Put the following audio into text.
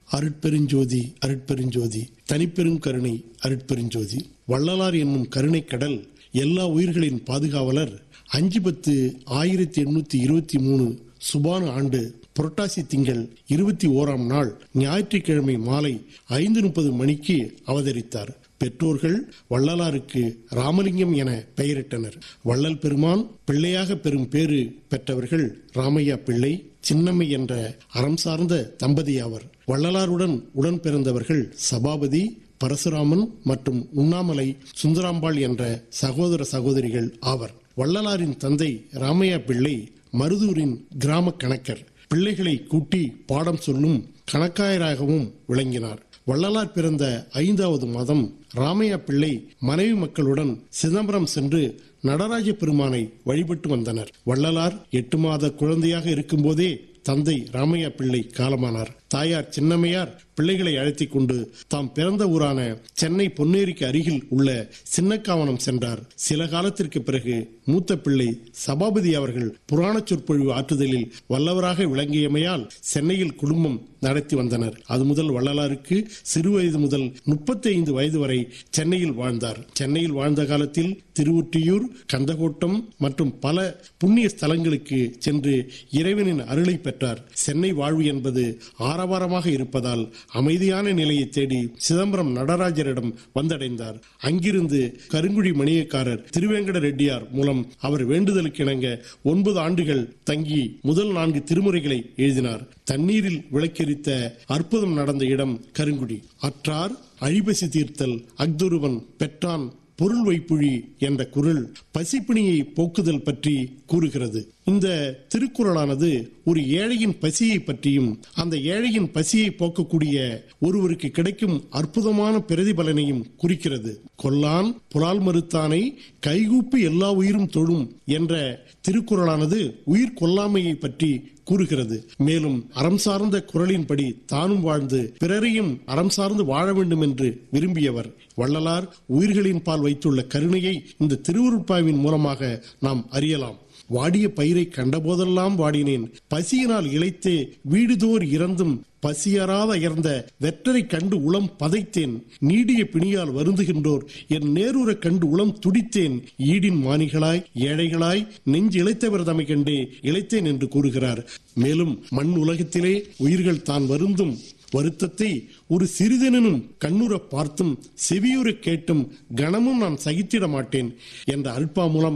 அருட்பெருஞ்சோதி அருட்பெருஞ்சோதி தனிப்பெரும் கருணை அருட்பெருஞ்சோதி வள்ளலார் என்னும் கருணை கடல் எல்லா உயிர்களின் பாதுகாவலர் அஞ்சு பத்து ஆயிரத்தி எண்ணூத்தி இருபத்தி மூணு சுபானு ஆண்டு புரட்டாசி திங்கள் இருபத்தி ஓராம் நாள் ஞாயிற்றுக்கிழமை மாலை ஐந்து முப்பது மணிக்கு அவதரித்தார் பெற்றோர்கள் வள்ளலாருக்கு ராமலிங்கம் என பெயரிட்டனர் வள்ளல் பெருமான் பிள்ளையாக பெறும் பேறு பெற்றவர்கள் ராமையா பிள்ளை சின்னம்மை என்ற அறம் சார்ந்த தம்பதி ஆவர் வள்ளலாருடன் உடன் பிறந்தவர்கள் சபாபதி பரசுராமன் மற்றும் உண்ணாமலை சுந்தராம்பாள் என்ற சகோதர சகோதரிகள் ஆவர் வள்ளலாரின் தந்தை ராமையா பிள்ளை மருதூரின் கிராம கணக்கர் பிள்ளைகளை கூட்டி பாடம் சொல்லும் கணக்காயராகவும் விளங்கினார் வள்ளலார் பிறந்த ஐந்தாவது மாதம் ராமையா பிள்ளை மனைவி மக்களுடன் சிதம்பரம் சென்று நடராஜ பெருமானை வழிபட்டு வந்தனர் வள்ளலார் எட்டு மாத குழந்தையாக இருக்கும்போதே தந்தை ராமையா பிள்ளை காலமானார் தாயார் சின்னம்மையார் பிள்ளைகளை அழைத்துக் கொண்டு தாம் பிறந்த ஊரான சென்னை பொன்னேரிக்கு அருகில் உள்ள சின்னக்காவனம் சென்றார் சில காலத்திற்கு பிறகு மூத்த பிள்ளை சபாபதி அவர்கள் புராண சொற்பொழிவு ஆற்றுதலில் வல்லவராக விளங்கியமையால் சென்னையில் குடும்பம் நடத்தி வந்தனர் அது முதல் வள்ளலாருக்கு சிறு வயது முதல் முப்பத்தி ஐந்து வயது வரை சென்னையில் வாழ்ந்தார் சென்னையில் வாழ்ந்த காலத்தில் திருவொற்றியூர் கந்தகோட்டம் மற்றும் பல புண்ணிய ஸ்தலங்களுக்கு சென்று இறைவனின் அருளை பெற்றார் சென்னை வாழ்வு என்பது ஆரவாரமாக இருப்பதால் அமைதியான நிலையை தேடி சிதம்பரம் நடராஜரிடம் வந்தடைந்தார் அங்கிருந்து கருங்குழி மணியக்காரர் திருவேங்கட ரெட்டியார் மூலம் அவர் வேண்டுதலுக்கு இணங்க ஒன்பது ஆண்டுகள் தங்கி முதல் நான்கு திருமுறைகளை எழுதினார் தண்ணீரில் விளக்கெரித்த அற்புதம் நடந்த இடம் கருங்குடி அற்றார் அழிபசி தீர்த்தல் அக்தொருவன் பெற்றான் பொருள் வைப்புழி என்ற குரல் பசிப்பிணியை போக்குதல் பற்றி கூறுகிறது இந்த திருக்குறளானது ஒரு ஏழையின் பசியை பற்றியும் அந்த ஏழையின் பசியை போக்கக்கூடிய ஒருவருக்கு கிடைக்கும் அற்புதமான பிரதிபலனையும் குறிக்கிறது கொல்லான் புலால் மறுத்தானை கைகூப்பி எல்லா உயிரும் தொழும் என்ற திருக்குறளானது உயிர் கொல்லாமையை பற்றி கூறுகிறது மேலும் அறம் சார்ந்த குரலின்படி தானும் வாழ்ந்து பிறரையும் அறம் சார்ந்து வாழ வேண்டும் என்று விரும்பியவர் வள்ளலார் உயிர்களின் பால் வைத்துள்ள கருணையை இந்த திருவுருப்பாவின் மூலமாக நாம் அறியலாம் வாடிய பயிரை கண்டபோதெல்லாம் வாடினேன் பசியினால் இழைத்தே வீடுதோர் இறந்தும் பசியறாத அயர்ந்த வெற்றரை கண்டு உளம் பதைத்தேன் நீடிய பிணியால் வருந்துகின்றோர் என் நேருற கண்டு உளம் துடித்தேன் ஈடின் மானிகளாய் ஏழைகளாய் நெஞ்சு இழைத்தவர் தமை கண்டே இழைத்தேன் என்று கூறுகிறார் மேலும் மண் உலகத்திலே உயிர்கள் தான் வருந்தும் வருத்தத்தை ஒரு சிறிதெனும் கண்ணுற பார்த்தும் செவியுற கேட்டும் கணமும் நான் சகித்திட மாட்டேன் என்ற அல்பா மூலம்